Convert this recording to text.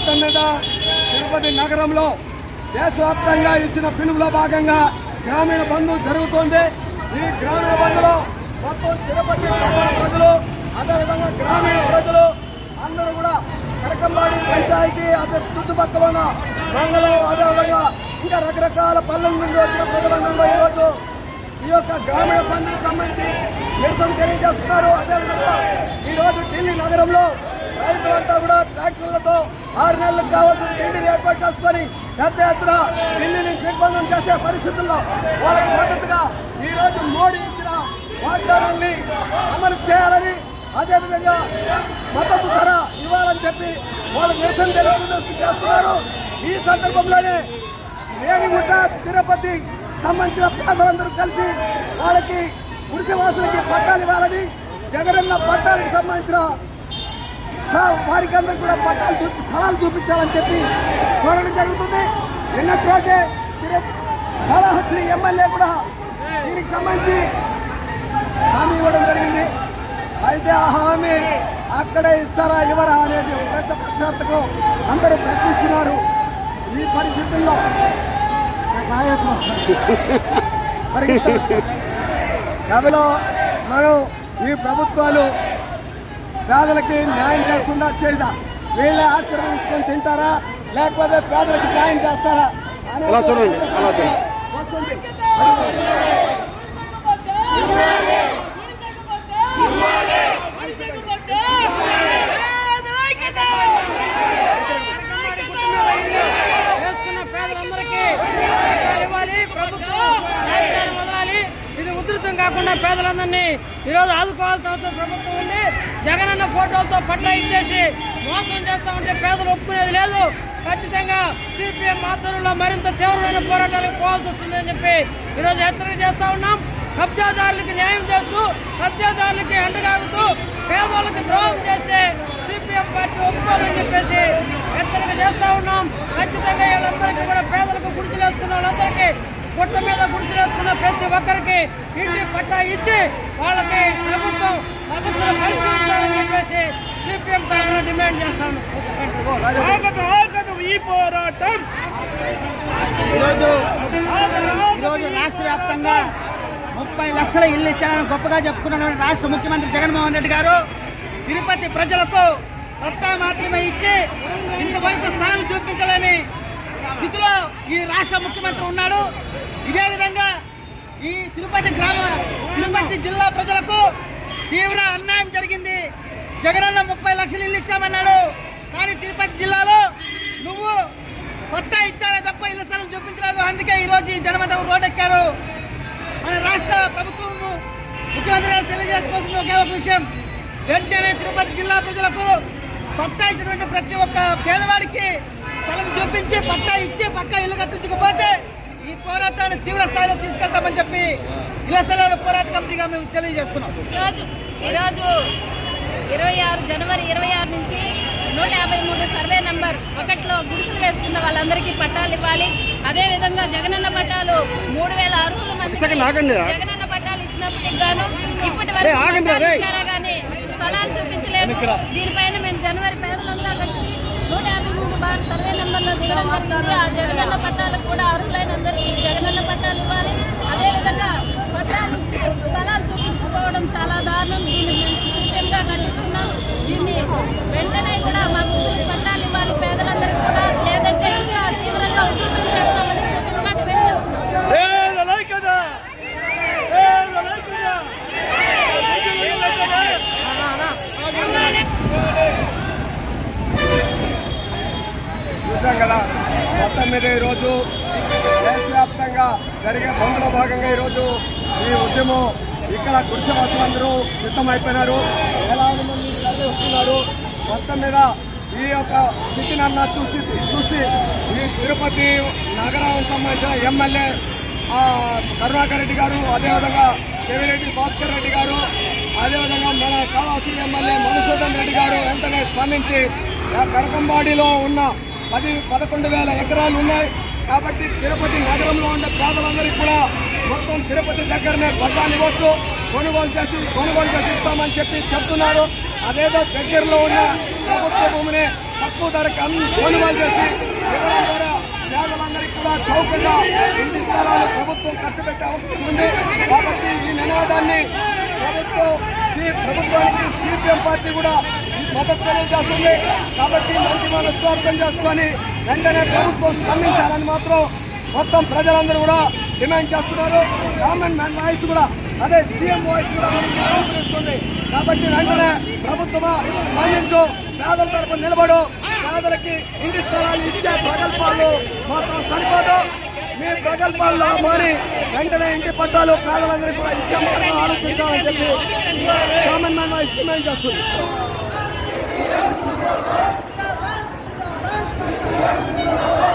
మొత్తం మీద తిరుపతి నగరంలో దేశవ్యాప్తంగా ఇచ్చిన పిలుపులో భాగంగా గ్రామీణ బంధు జరుగుతోంది ఈ గ్రామీణ బంధులో మొత్తం తిరుపతి పట్టణ ప్రజలు అదేవిధంగా గ్రామీణ ప్రజలు అందరూ కూడా కరకంబాడి పంచాయతీ అదే చుట్టుపక్కల ఉన్న మంగళం అదేవిధంగా ఇంకా రకరకాల పల్లెల నుండి వచ్చిన ప్రజలందరూ కూడా ఈరోజు ఈ యొక్క గ్రామీణ బంధుకు సంబంధించి నిరసన తెలియజేస్తున్నారు అదేవిధంగా ఈ రోజు ఢిల్లీ నగరంలో రైతులంతా కూడా ట్రాక్టర్లతో ఆరు నెలలకు కావాల్సిన తిండిని ఏర్పాటు చేసుకొని పెద్ద ఎత్తున ఢిల్లీని దిగ్బంధం చేసే పరిస్థితుల్లో వాళ్ళకి మద్దతుగా ఈ రోజు మోడీ ఇచ్చిన వాగ్దానాన్ని అమలు చేయాలని అదేవిధంగా మద్దతు ధర ఇవ్వాలని చెప్పి వాళ్ళు నిరసన తెలుసు చేస్తున్నారు ఈ సందర్భంలోనే రేణిగుంట తిరుపతి సంబంధించిన పేదలందరూ కలిసి వాళ్ళకి గుడిసెవాసులకి పట్టాలు ఇవ్వాలని జగనన్న పట్టాలకు సంబంధించిన స- వారికి అందరికి కూడా పట్టాలు చూపి స్థలాలు చూపించాలని చెప్పి కోరడం జరుగుతుంది నిన్నటి రోజే తిరు కాళహస్త్రి ఎమ్మెల్యే కూడా దీనికి సంబంధించి హామీ ఇవ్వడం జరిగింది అయితే ఆ హామీ అక్కడే ఇస్తారా ఇవ్వరా అనేది ఒక పెద్ద ప్రశ్నార్థకం అందరూ ప్రశ్నిస్తున్నారు ఈ పరిస్థితుల్లో నాకు ఆయాసం వస్తుంది పరిగెత్తాలి. కేవలం మనం ఈ ప్రభుత్వాలు పేదలకి న్యాయం చేస్తుందా చేయదా వీళ్ళే ఆక్రమించుకొని తింటారా లేకపోతే పేదలకి న్యాయం చేస్తారా అనేది అలా చూడండి, అలా చూడండి. వస్తుంది చేస్తున్న పేదలందరికీ పట్టాలు ఇవ్వాలి ప్రభుత్వం న్యాయస్థానం వదలాలి ఇది ఉధృతం కాకుండా పేదలందరినీ ఈరోజు ఆదుకోవాల్సిన అవసరం ప్రభుత్వం ఉంది జగనన్న ఫోటోలతో పట్టా ఇచ్చేసి మోసం చేస్తా ఉంటే పేదలు ఒప్పుకునేది లేదు ఖచ్చితంగా సిపిఎం ఆధ్వర్యంలో మరింత తీవ్రమైన పోరాటాలకు పోవాల్సి వస్తుందని చెప్పి ఈరోజు హెచ్చరిక చేస్తా ఉన్నాం కబ్జాదారులకు న్యాయం చేస్తూ కబ్జాదారులకి అండగాగుతూ పేదవాళ్ళకి ద్రోహం చేస్తే సిపిఎం పార్టీ ఒప్పుకోవాలని చెప్పేసి హెచ్చరిక చేస్తా ఉన్నాం ఖచ్చితంగా వీళ్ళందరికీ కూడా పేదలకు గుడిసెలు వేసుకున్న వాళ్ళందరికీ పుట్ట మీద గుడిసెలు వేసుకున్న ప్రతి ఒక్కరికి ఇంటి పట్టా ఇచ్చి వాళ్ళకి ప్రభుత్వం సమస్యలు పరిశీలించాలని చెప్పేసి సిపిఎం తరఫున డిమాండ్ చేస్తాను ఆగదు ఆగదు ఈ పోరాటం ఈరోజు ఈరోజు రాష్ట్ర వ్యాప్తంగా ముప్పై లక్షల ఇల్లు ఇచ్చారని గొప్పగా చెప్పుకున్నటువంటి రాష్ట్ర ముఖ్యమంత్రి జగన్మోహన్ రెడ్డి గారు తిరుపతి ప్రజలకు పట్టా మాత్రమే ఇచ్చి ఇంతవరకు స్థానం చూపించాలని స్థితిలో ఈ రాష్ట్ర ముఖ్యమంత్రి ఉన్నాడు ఇదే విధంగా ఈ తిరుపతి గ్రామ తిరుపతి జిల్లా ప్రజలకు తీవ్ర అన్యాయం జరిగింది జగనన్న ముప్పై లక్షలు ఇల్లు ఇచ్చామన్నాడు కానీ తిరుపతి జిల్లాలో నువ్వు పట్టా ఇచ్చావే తప్ప ఇళ్ల స్థలం చూపించలేదు అందుకే ఈ రోజు ఈ జనమంతా రోడ్డెక్కారు మన రాష్ట్ర ప్రభుత్వం ముఖ్యమంత్రి గారు తెలియజేసుకోవాల్సిన ఒకే ఒక విషయం వెంటనే తిరుపతి జిల్లా ప్రజలకు పట్టా ఇచ్చినటువంటి ప్రతి ఒక్క పేదవాడికి స్థలం చూపించి పట్టా ఇచ్చి పక్కా ఇల్లు కట్టించకపోతే ఈ పోరాటాన్ని తీవ్ర స్థాయిలో తీసుకెళ్తామని చెప్పి ఇళ్ల స్థలాల పోరాట కమిటీగా మేము తెలియజేస్తున్నాం ఈరోజు ఈరోజు ఇరవై ఆరు జనవరి ఇరవై ఆరు నుంచి నూట యాభై మూడు సర్వే నంబర్ ఒకటిలో గుడిసెలు వేసుకున్న వాళ్ళందరికీ పట్టాలు ఇవ్వాలి అదేవిధంగా జగనన్న పట్టాలు మూడు వేల అర్హుల మందికి సెకండ్ ఆగండి. జగనన్న పట్టాలు ఇచ్చినప్పటికి గాను ఇప్పటి రే, వరకు ఆగండి, పట్టాలు రే. ఇచ్చారా కానీ స్థలాలు చూపించలేదు దీనిపైన మేము జనవరి పేదలంతా కలిసి నూట యాభై మూడు బార్ సర్వే నెంబర్లో దిగడం జరిగింది ఆ జగనన్న పట్టాలకు కూడా అర్హులైన అందరికీ జగనన్న పట్టాలు ఇవ్వాలి అదేవిధంగా పట్టాలు ఇచ్చి స్థలాలు చూపించుకోవడం చాలా దారుణం దీన్ని మేము సిపిఎంగా ఖండిస్తున్నాం దీన్ని వెంటనే కూడా మాకు పట్టాలు ఇవ్వాలి పేదలందరికీ కూడా లేదంటే ఇంకా తీవ్రంగా ఉద్యమం చేస్తామని సిపిఎంగా డిమాండ్ చేస్తున్నాం పేదలైకత పేదలైకత చూసాం కదా మొత్తం మీద ఈరోజు దేశవ్యాప్తంగా జరిగే బంద్లో భాగంగా ఈరోజు ఈ ఉద్యమం ఇక్కడ గుడిసెవాసులందరూ సిద్ధమైపోయినారు వేలాది మంది తరలి వస్తున్నారు మొత్తం మీద ఈ యొక్క స్థితిని అన్న చూసి చూసి ఈ తిరుపతి నగరానికి సంబంధించిన ఎమ్మెల్యే ఆ, కరుణాకర్ రెడ్డి గారు అదేవిధంగా చెవిరెడ్డి భాస్కర్ రెడ్డి గారు అదేవిధంగా మన కాళాశ్రీ ఎమ్మెల్యే మధుసూదన్ రెడ్డి గారు వెంటనే స్పందించి ఆ కరకంబాడిలో ఉన్న పది పదకొండు వేల ఎకరాలు ఉన్నాయి కాబట్టి తిరుపతి నగరంలో ఉండే పేదలందరికీ కూడా మొత్తం తిరుపతి దగ్గరనే పట్టాలు ఇవ్వచ్చు కొనుగోలు చేసి కొనుగోలు చేసి ఇస్తామని చెప్పి చెప్తున్నారు అదేదో దగ్గరలో ఉన్న ప్రభుత్వ భూమిని తక్కువ ధరకు అమ్మి కొనుగోలు చేసి ఇవ్వడం ద్వారా పేదలందరికీ కూడా చౌకగా ఇంటి స్థలాలు ప్రభుత్వం ఖర్చు పెట్టే అవకాశం ఉంది కాబట్టి ఈ నినాదాన్ని ప్రభుత్వం ఈ ప్రభుత్వానికి సిపిఎం పార్టీ కూడా మద్దతు తెలియజేస్తుంది కాబట్టి మంచి మనసు అర్థం చేసుకొని వెంటనే ప్రభుత్వం స్పందించాలని మాత్రం మొత్తం ప్రజలందరూ కూడా డిమాండ్ చేస్తున్నారు కామన్ మ్యాన్ వాయిస్ కూడా అదే సీఎం వాయిస్ కూడా మీకు పిలుపునిస్తుంది కాబట్టి వెంటనే ప్రభుత్వమా స్పందించు పేదల తరపున నిలబడు పేదలకి ఇంటి స్థలాలు ఇచ్చే ప్రగల్భాలు మాత్రం సరిపోదు మీ ప్రగల్భాల్లో మారి వెంటనే ఇంటి పట్టాలు పేదలందరికీ కూడా ఇచ్చే మార్గం ఆలోచించాలని చెప్పి కామన్ మ్యాన్ వాయిస్ డిమాండ్ చేస్తుంది ¡Vamos!